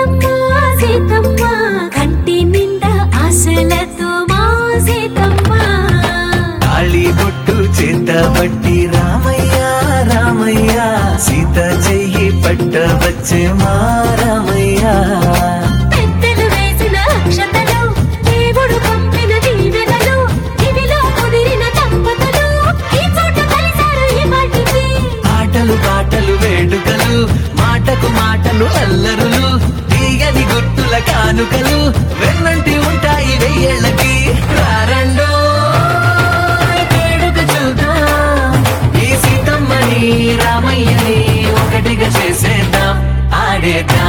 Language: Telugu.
సీతమ్మ సీతమ్మ కంటి నిండా ఆశలతో మా సీతమ్మ తాళి బొట్టు చేత బట్టి రామయ్య రామయ్య సీత చెయ్యి పట్ట వచ్చే మా రామయ్య పెద్దలు వేసిన అక్షతలు దేవుడు పంపిన దీవెనలు ఇవిలో కుదిరిన దంపతులు ఈ చోట కలిశారు ఈ మాటికి ఆటలు పాటలు వేడుకలు మాటకు మాటలు అల్లరులు తీయని గుర్తుల కానుకలు వెన్నంటి ఉంటాయి వెయ్యేళ్ళకి రారండో వేడుక చూద్దాం ఈ సీతమ్మని రామయ్యని ఒకటిగా చేసేద్దాం ఆడేద్దాం